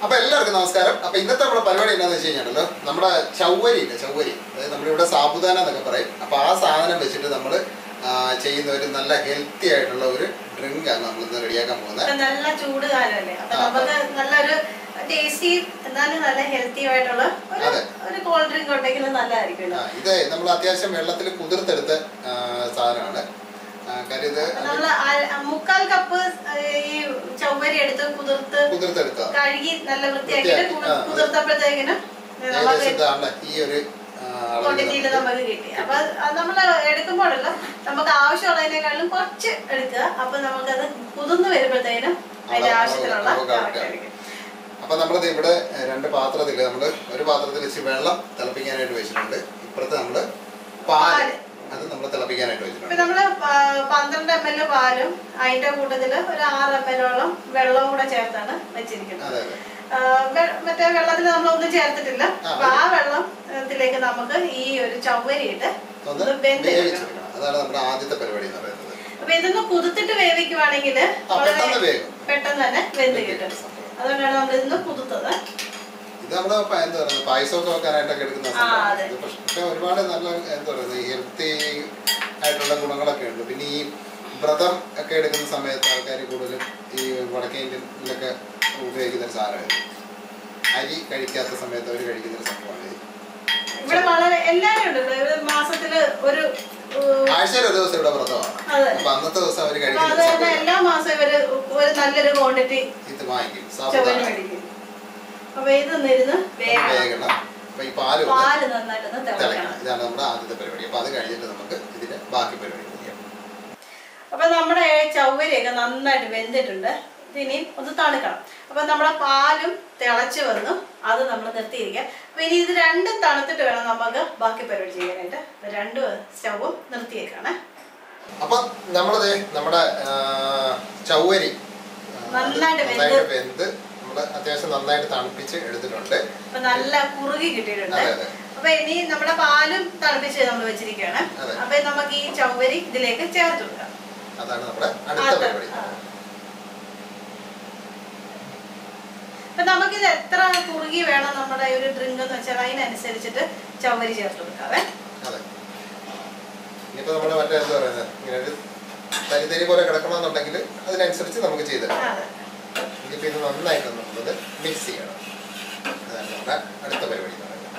അപ്പൊ എല്ലാവർക്കും നമസ്കാരം അപ്പൊ ഇന്നത്തെ നമ്മുടെ പരിപാടി എന്താണെന്ന് വെച്ച് കഴിഞ്ഞാണല്ലോ നമ്മുടെ ചൗവരി ഇല്ല ചൗവരി അതായത് നമ്മളിവിടെ സാബുദാന എന്നൊക്കെ പറയും അപ്പൊ ആ സാധനം വെച്ചിട്ട് നമ്മൾ ചെയ്യുന്ന ഒരു നല്ല ഹെൽത്തി ആയിട്ടുള്ള ഒരു ഡ്രിങ്ക് ആണ് നമ്മൾ ഇന്ന് റെഡിയാക്കാൻ പോകുന്നത് ഇപ്പൊ നല്ല ചൂട് കാലമല്ലേ അപ്പൊ ആ, നമുക്ക് നല്ലൊരു ടേസ്റ്റി എന്നാലും നല്ല ഹെൽത്തി ആയിട്ടുള്ള ഒരു അതെ. ഒരു കോൾഡ് ഡ്രിങ്ക് ഉണ്ടെങ്കിൽ നല്ലതായിരിക്കുമല്ലോ ആ, ഇത് നമ്മൾ അത്യാവശ്യം വെള്ളത്തിൽ കുതിർത്തെടുത്ത ആ, സാധനമാണ് ആ, കാര്യം ഇത് നമ്മള് ആ- മുക്കാൽ കപ്പ് ഈ ചൗവരി എടുത്ത് കുതിർത്ത് കുതിർത്തെടുത്ത കഴുകി നല്ല വൃത്തിയാക്കിയിട്ട് വൃത്തിയാക്കി, ആ, അതെ. കുതിർത്തപ്പോഴത്തേക്കിനും നമുക്ക് ഏകദേശം ഇതാണ്ട ഈ ഒരു ആ, അളവിൽ ക്വാണ്ടിറ്റിയിൽ നമുക്ക് നമുക്ക് കിട്ടി അപ്പൊ അത് നമ്മൾ എടുക്കുമ്പോഴല്ല നമുക്ക് ആവശ്യമുള്ളതിനേക്കാളും കുറച്ച് എടുക്കുക അപ്പൊ നമുക്കത് കുതിർന്ന് വരുമ്പോഴത്തേനും അതിന്റെ അളവ് ആവശ്യത്തിനുള്ള അളവ് correct correct ആണ്. ആയിരിക്കും. അപ്പൊ നമ്മളിത് ഇവിടെ രണ്ട് പാത്രത്തിൽ നമ്മൾ ഒരു പാത്രത്തിൽ വെച്ച് വെള്ളം തിളപ്പിക്കാനായിട്ട് വെച്ചിട്ടുണ്ട് ഇപ്പുറത്ത് നമ്മൾ പാല് പാല്. അത് നമ്മൾ തിളപ്പിക്കാനായിട്ട് ഇപ്പൊ വെച്ചിട്ടുണ്ട് നമ്മള് പ- പന്ത്രണ്ട് എം എൽ പാലും അതിന്റെ കൂട്ടത്തില് ഒരു ആറ് എം എല്ലോളം വെള്ളവും കൂടെ ചേർത്താണ് വെച്ചിരിക്കുന്നത് അതെ അതെ ആ, വെ- മറ്റേ വെള്ളത്തിൽ നമ്മളൊന്നും ചേർത്തിട്ടില്ല ആ, അപ്പൊ ആ വെള്ളത്തിലേക്ക് നമുക്ക് ഈ ഒരു ചവ്വരി ഇട്ട് ഒന്ന് ഒന്ന് വെന്തെടുക്കണം വേവിച്ചെടുക്കണം അതാണ് നമ്മുടെ ആദ്യത്തെ പരിപാടി എന്ന് പറയുന്നത് അപ്പൊ ഇതൊന്ന് കുതിർത്തിട്ട് വേവിക്കുവാണെങ്കിൽ ആ, പെട്ടെന്ന് വേഗം പെട്ടെന്ന് തന്നെ വെന്ത് കിട്ടും അതുകൊണ്ടാണ് നമ്മൾ ഇന്ന് കുതിർത്തത് ഇത് നമ്മുടെ പ- എന്താ പറയുക പായസമൊക്കെ വെക്കാനായിട്ടൊക്കെ എടുക്കുന്ന ആ, സംഭവം. അതെ. ഇത് പക്ഷെ പക്ഷെ ഒരുപാട് നല്ല എന്താ പറയുന്നത് ഹെൽത്തി ആയിട്ടുള്ള ഗുണങ്ങളൊക്കെ ഉണ്ട് പിന്നെ ഈ വ്രതം ഒക്കെ എടുക്കുന്ന സമയത്ത് ആൾക്കാർ കൂടുതലും ഈ വടക്കേ ഇന്ത്യയിലൊക്കെ ഉപയോഗിക്കുന്ന ഒരു സാധനമായിരുന്നു അരി കഴിക്കാത്ത സമയത്ത് അവർ കഴിക്കുന്ന ഒരു സംഭവമാണ് ഇത്. ഇവിടെ വളരെ എല്ലാരും ഉണ്ട് ഇവിടെ ഒരു മാസത്തില് ഒരു ഉം, ആഴ്ചയിൽ ഒരു ദിവസം ഇവിടെ വ്രതമാണ് അതെ അപ്പൊ അന്നത്തെ ദിവസം അവർ അപ്പൊ കഴിക്കുന്ന അത് ഒരു തന്നെ സംഭവം എല്ലാ മാസവും ഇവര് ഒരു നല്ലൊരു ക്വാണ്ടിറ്റി ഇത് വാങ്ങിക്കും ചവന് സാബുദാന മേടിക്കും അപ്പൊ ഇതൊന്നിരുന്ന് വേഗം വേഗണം അപ്പൊ ഈ പാല് ഒന്ന് പാല് നന്നായിട്ടൊന്ന് തിളക്കണം തിളക്കണം ഇതാണ് നമ്മുടെ ആദ്യത്തെ പരിപാടി അപ്പൊ അത് കഴിഞ്ഞിട്ട് നമുക്ക് ഇതിന്റെ ബാക്കി പരിപാടി ചെയ്യാം അപ്പൊ നമ്മുടെ ചവ്വരിയൊക്കെ നന്നായിട്ട് വെന്തിട്ടുണ്ട് ഇതിനി ഒന്ന് തണുക്കണം അപ്പൊ നമ്മുടെ പാലും തിളച്ച് വന്നു അത് നമ്മൾ നിർത്തിയിരിക്കുക അപ്പൊ ഇനി ഇത് രണ്ടും തണുത്തിട്ട് വേണം നമുക്ക് ബാക്കി പരിപാടി ചെയ്യാനായിട്ട് അപ്പൊ രണ്ട് സ്റ്റവും നിർത്തിയേക്കാണ് അപ്പൊ നമ്മളത് നമ്മുടെ ആ, ചൗവരി ആ, അത് നന്നായിട്ട് വെന്ത്. നന്നായിട്ട് വെന്ത് നമ്മള് അത്യാവശ്യം നന്നായിട്ട് തണുപ്പിച്ച് എടുത്തിട്ടുണ്ട് അപ്പൊ നല്ല കുറുകി കിട്ടിയിട്ടുണ്ട് അതെ അതെ അപ്പൊ ഇനി നമ്മുടെ പാലും തിളപ്പിച്ച് നമ്മൾ വെച്ചിരിക്കുകയാണ് അതെ. അപ്പൊ നമുക്ക് ഈ ചവ്വരി ഇതിലേക്ക് ചേർത്ത് കൊടുക്കാം അതാണ് നമ്മുടെ അടുത്ത അതെ. പരിപാടി ആ. അപ്പൊ നമുക്കിത് എത്ര കുറുകി വേണം നമ്മുടെ ഒരു ഡ്രിങ്ക് എന്ന് വെച്ചാൽ അതിനനുസരിച്ചിട്ട് ചവ്വരി ചേർത്ത് കൊടുക്കാവേ അതെ ഇനിയിപ്പോ നമ്മള് മറ്റേ എന്താ പറയുന്നത് ഇങ്ങനെ ഒരു തരി തരി പോലെ കിടക്കണമെന്നുണ്ടെങ്കിൽ അതിനനുസരിച്ച് നമുക്ക് ചെയ്തെടുക്കാം അതെ. ഇനിയിപ്പോ ഇത് നന്നായിട്ട് നമ്മളത് മിക്സ് ചെയ്യണം അതാണ് നമ്മുടെ അടുത്ത പരിപാടി എന്ന് പറയുന്നത്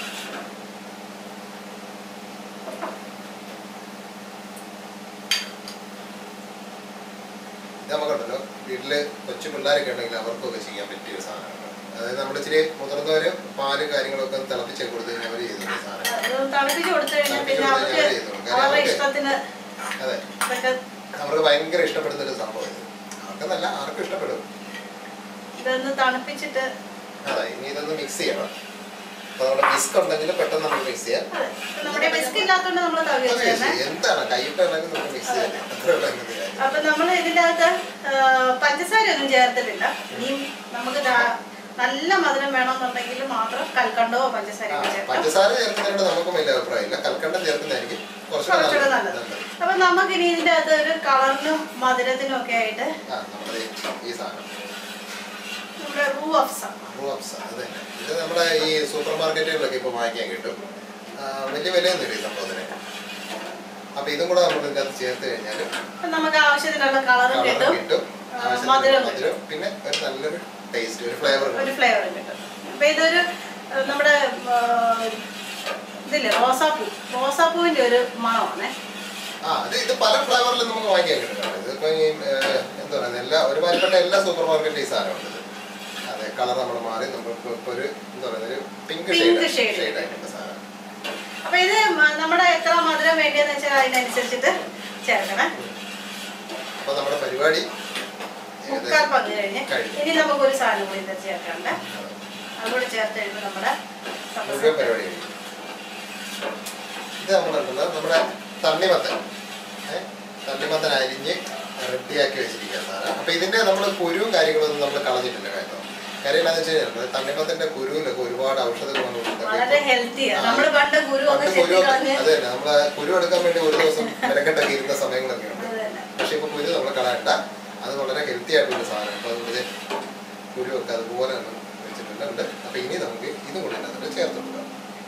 ഇത് നമുക്കുണ്ടല്ലോ വീട്ടില് കൊച്ചു പിള്ളേരൊക്കെ ഉണ്ടെങ്കിൽ അവർക്കൊക്കെ ചെയ്യാൻ പറ്റിയ ഒരു സാധനമാണ് അതായത് നമ്മൾ ഇച്ചിരി മുതിർന്നവര് പാല് കാര്യങ്ങളൊക്കെ ഒന്ന് തിളപ്പിച്ച് കൊടുത്തു കഴിഞ്ഞാൽ അവർ ചെയ്യുന്ന ഒരു സാധനം അത് തണുപ്പിച്ച് കൊടുത്തു കഴിഞ്ഞാൽ പിന്നെ തണുപ്പിച്ച് അവർക്ക് കൊടുത്ത് ചെയ്തോളും. കാര്യം അവരുടെ അവർക്ക് ഇഷ്ടത്തിന് അതെ ഇതൊക്കെ അവർക്ക് ഭയങ്കര ഇഷ്ടപ്പെടുന്ന ഒരു സംഭവം ഇത് അവർക്കെന്നല്ല ആർക്കും ഇഷ്ടപ്പെടും ഇതൊന്ന് തണുപ്പിച്ചിട്ട് അതെ ഇനി ഇതൊന്ന് മിക്സ് ചെയ്യണം അപ്പൊ നമ്മുടെ ബിസ്ക് ഉണ്ടെങ്കിൽ പെട്ടെന്ന് നമുക്ക് മിക്സ് ചെയ്യാം അതെ. ഇപ്പൊ നമ്മുടെ ബിസ്ക് ഇല്ലാത്തതുകൊണ്ട് നമ്മൾ തവി അത് വെച്ചേന്നെ mix ചെയ്യാം. എന്താണ് കൈയിട്ടാണെങ്കിൽ നമുക്ക് മിക്സ് ചെയ്യാം അത്രേ ഉള്ളൂ അതിന്റെ കാര്യം. അപ്പൊ നമ്മൾ ഇതിന്റെ അകത്ത് പഞ്ചസാര ഒന്നും ചേർത്തിട്ടില്ല ഇനിയും നമുക്ക് ദാ- നല്ല മധുരം വേണമെന്നുണ്ടെങ്കിൽ മാത്രം കൽക്കണ്ടോ ആ, പഞ്ചസാരയോ ചേർക്കാം പഞ്ചസാര ചേർക്കുന്നതിനോട് നമുക്കും വലിയ അഭിപ്രായമില്ല കൽക്കണ്ടം ചേർക്കുന്നതായിരിക്കും കുറച്ചുകൂടെ കുറച്ചുകൂടെ നല്ലത് നല്ലത് നല്ലത്. അപ്പൊ നമുക്ക് ഇനി ഇതിന്റെ അകത്ത് ഒരു കളറിനും മധുരത്തിനും ഒക്കെ ആയിട്ട് ആ നമ്മുടെ ഈ സാധനം നമ്മുടെ റൂ അഫ്സ റൂപ്സ് അത് തന്നെ ഇത് നമ്മുടെ ഈ സൂപ്പർ മാർക്കറ്റുകളിലൊക്കെ ഇപ്പോൾ വാങ്ങിക്കാൻ കിട്ടും ആ, വലിയ വിലയൊന്നും ഇല്ല ഈ സംഭവത്തിന് അപ്പൊ ഇതും കൂടെ നമ്മൾ ഇതിൻ്റെ അകത്ത് ചേർത്ത് കഴിഞ്ഞാൽ അപ്പൊ നമുക്ക് ആവശ്യത്തിനുള്ള കളറും കളറും കിട്ടും കിട്ടും ആ, ആവശ്യത്തിന് മധുരം മധുരം പിന്നെ ഒരു നല്ലൊരു ടേസ്റ്റ് ഒരു ഫ്ലേവർ ഒരു ഫ്ലേവറും കിട്ടും അപ്പൊ ഇതൊരു ആ, നമ്മുടെ ആ, ഇതില്ലേ റോസാപ്പൂ റോസാപ്പൂവിന്റെ ഒരു മണമാണേ ആ ഇത് ഇത് പല ഫ്ലേവറിലും നമുക്ക് വാങ്ങിക്കാൻ കിട്ടും ഇതിപ്പോ ഈ ഏഹ്, എന്താ പറയുക എല്ലാ ഒരുമാതിരിപ്പെട്ട എല്ലാ സൂപ്പർ മാർക്കറ്റിലും ഈ സാധനമുണ്ട് ഇത് അതെ കളർ നമ്മൾ മാറി നമുക്ക് ഇപ്പൊ ഒരു എന്താ പറയുക ഒരു pink Pink shade shade. Shade ആയിട്ടുള്ള സാധനം അപ്പൊ ഇത് മ- നമ്മുടെ എത്ര മധുരം വേണ്ടിയെന്ന് വെച്ചാൽ അതിനനുസരിച്ചിട്ട് ചേർക്കണേ അപ്പൊ നമ്മുടെ പരിപാടി മുക്കാൽ ഏകദേശം പങ്ക് കഴിഞ്ഞ് കഴിഞ്ഞു. ഇനി നമുക്ക് ഒരു സാധനം കൂടി ഇത് ചേർക്കണ്ടേ അതുകൂടി ചേർത്ത് കഴിയുമ്പോൾ നമ്മുടെ മുഴുവൻ പരിപാടി കഴിഞ്ഞു ഇത് നമ്മളുണ്ടല്ലോ നമ്മുടെ തണ്ണിമത്തൻ ഏഹ് തണ്ണിമത്തൻ അരിഞ്ഞ് റെഡിയാക്കി വെച്ചിരിക്കുക സാധനം അപ്പൊ ഇതിന്റെ നമ്മൾ കുരുവും കാര്യങ്ങളൊന്നും നമ്മൾ കളഞ്ഞിട്ടില്ല കേട്ടോ കാര്യം എന്താണെന്ന് വെച്ച് കഴിഞ്ഞാൽ തണ്ണിമത്തന്റെ കുരുവിലൊക്കെ ഒരുപാട് ഔഷധ ഗുണങ്ങളുണ്ട് വളരെ ഹെൽത്തിയാണ് നമ്മൾ പണ്ട് കുരു ഒന്ന് പണ്ട് ചെത്തി കുരു കളഞ്ഞ് അത് തന്നെ നമ്മള് കുരു എടുക്കാൻ വേണ്ടി ഒരു ദിവസം മെനക്കെട്ടൊക്കെ ഇരുന്ന സമയങ്ങളൊക്കെ ഉണ്ട് അത് തന്നെ പക്ഷെ ഇപ്പൊ കുരു നമ്മൾ കളയണ്ട അത് വളരെ ഹെൽത്തി ആയിട്ടുള്ള സാധനം അപ്പൊ അതുകൊണ്ട് കുരുവൊക്കെ അതുപോലെ തന്നെ പിടിച്ചിട്ടുണ്ട് അപ്പൊ ഇനി നമുക്ക് ഇതും കൂടി അതിനകത്ത് ചേർത്ത് കൊടുക്കാം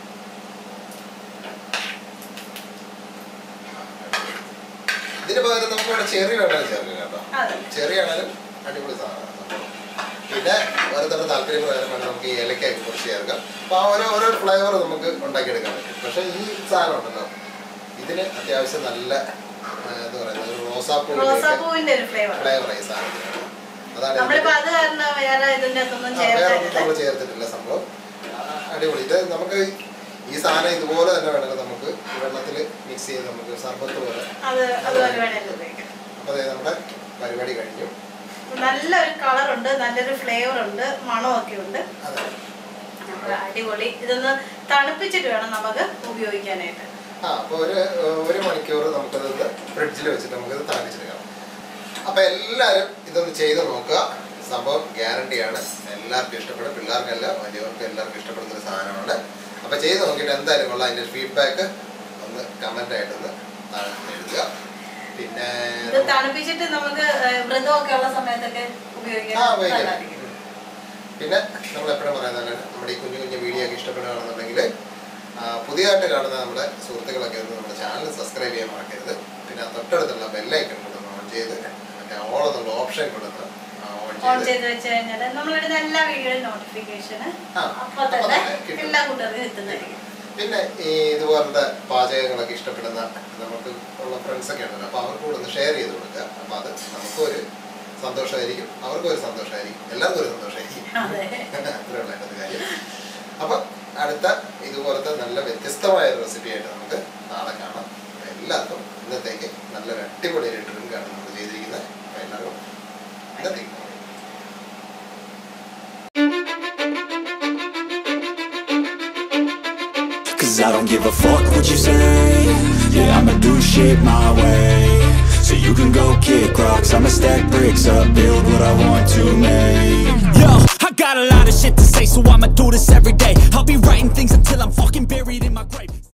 ഇതിന് പകരം നമുക്ക് ഇവിടെ ചെറി വേണമെങ്കിൽ ചേർക്കാം കേട്ടോ അതെ ചെറിയ ആണെങ്കിലും അടിപൊളി സാധനമാണ് സംഭവം. പിന്നെ ഓരോരുത്തരുടെ താല്പര്യം പ്രകാരം വേണം നമുക്ക് ഈ ഏലക്കായി കുറച്ച് ചേർക്കാം അപ്പോൾ ആ ഓരോ ഓരോ ഫ്ലേവർ നമുക്ക് ഉണ്ടാക്കിയെടുക്കാൻ പറ്റും പക്ഷേ ഈ സാധനം ഉണ്ടല്ലോ ഇതിന് അത്യാവശ്യം നല്ല ആ, എന്താ പറയുന്നത് ഒരു റോസാപ്പൂ റോസാപ്പൂവിന്റെ ഒരു ഫ്ലേവർ ഫ്ലേവറായി സാധനത്തിന് അതാണ് നമ്മളിപ്പോ ഇതിന്റെ- അത് കാരണം വേറെ ഇതിന്റെ അകത്തൊന്നും ആ, വേറെ ഒന്നും ചേർത്തില്ല നമ്മൾ ചേർത്തിട്ടില്ല സംഭവം ആ, അടിപൊളി ഇത് നമുക്ക് ഈ സാധനം ഇതുപോലെ തന്നെ വേണമെങ്കിൽ നമുക്ക് വെള്ളത്തിൽ മിക്സ് ചെയ്ത് നമുക്ക് സർബത്ത് പോലെ അത് അതുപോലെ വേണേലും ഉപയോഗിക്കാം അപ്പോൾ അതായത് നമ്മുടെ പരിപാടി കഴിഞ്ഞു നല്ലൊരു കളറുണ്ട് നല്ലൊരു ഫ്ലേവർ ഉണ്ട് മണമൊക്കെ ഉണ്ട് അതെ അപ്പോൾ അടിപൊളി ഇതൊന്ന് തണുപ്പിച്ചിട്ട് വേണം നമുക്ക് ഉപയോഗിക്കാനായിട്ട് ആ അപ്പോൾ ഒരു ഒരു മണിക്കൂർ നമുക്കത് ഫ്രിഡ്ജിൽ വെച്ചിട്ട് നമുക്കത് തണുപ്പിച്ചെടുക്കാം അപ്പോൾ എല്ലാവരും ഇതൊന്ന് ചെയ്ത് നോക്കുക സംഭവം ഗ്യാരണ്ടിയാണ് എല്ലാവർക്കും ഇഷ്ടപ്പെടും പിള്ളേർക്കല്ല വലിയവർക്കും എല്ലാവർക്കും ഇഷ്ടപ്പെടുന്ന ഒരു സാധനമാണ് അപ്പോൾ ചെയ്ത് നോക്കിയിട്ട് എന്തായാലും കൊള്ളാം അതിൻ്റെ ഫീഡ്ബാക്ക് ഒന്ന് കമൻ്റ് ആയിട്ടൊന്ന് താഴെ എഴുതുക പിന്നെ ഇത് തണുപ്പിച്ചിട്ട് നമുക്ക് ഏഹ്, വ്രതമൊക്കെ ഉള്ള സമയത്തൊക്കെ ഉപയോഗിക്കാൻ ആ ഉപയോഗിക്കാം നല്ലതായിരിക്കും പിന്നെ നമ്മൾ എപ്പോഴും പറയുന്നത് നമ്മുടെ ഈ കുഞ്ഞു കുഞ്ഞു വീഡിയോ ഒക്കെ ഇഷ്ടപ്പെടുകയാണെന്നുണ്ടെങ്കിൽ ആ, പുതിയതായിട്ട് കാണുന്ന നമ്മുടെ സുഹൃത്തുക്കളൊക്കെ ഒന്ന് നമ്മുടെ ചാനൽ സബ്സ്ക്രൈബ് ചെയ്യാൻ മറക്കരുത് പിന്നെ ആ തൊട്ടടുത്തുള്ള ബെല്ലൈക്കൺ കൂടെ ഒന്ന് ഓൺ ചെയ്ത് മറ്റേ ഓൾ എന്നുള്ള ഓപ്ഷൻ കൂടെ ഒന്ന് ഓൺ ഓൺ ചെയ്ത് ചെയ്ത് വെച്ച് കഴിഞ്ഞാൽ നമ്മളിടുന്ന എല്ലാ വീഡിയോയും നോട്ടിഫിക്കേഷന് ആ, അപ്പൊ അപ്പൊ തന്നെ തന്നെ കിട്ടും. എല്ലാ കൂട്ടർക്കും എത്തുന്നതായിരിക്കും പിന്നെ ഈ ഇതുപോലത്തെ പാചകങ്ങളൊക്കെ ഇഷ്ടപ്പെടുന്ന നമുക്ക് ഉള്ള ഫ്രണ്ട്സ് ഒക്കെ ഉണ്ടല്ലോ അപ്പോൾ അവർക്ക് കൂടെ ഒന്ന് ഷെയർ ചെയ്ത് കൊടുക്കുക അപ്പോൾ അത് നമുക്കും ഒരു സന്തോഷമായിരിക്കും അവർക്കും ഒരു സന്തോഷമായിരിക്കും എല്ലാവർക്കും ഒരു സന്തോഷമായിരിക്കും അതെ അത്രയുള്ള അതിൻ്റെ കാര്യം അപ്പം അടുത്ത ഇതുപോലത്തെ നല്ല വ്യത്യസ്തമായ ഒരു റെസിപ്പി ആയിട്ട് നമുക്ക് നാളെ കാണാം അപ്പൊ എല്ലാവർക്കും ഇന്നത്തേക്ക് നല്ലൊരു അടിപൊളി ഒരു ഡ്രിങ്കാണ് നമ്മൾ ചെയ്തിരിക്കുന്നത് അപ്പോൾ എല്ലാവർക്കും ഇന്നത്തേക്ക് നന്ദി. Cause I don't give a fuck what you say Yeah, I'ma do shit my way So you can go kick rocks I'ma stack bricks up, build what I want to make Yo, I got a lot of shit to say So I'ma do this every day I'll be writing things until I'm fucking buried in my grave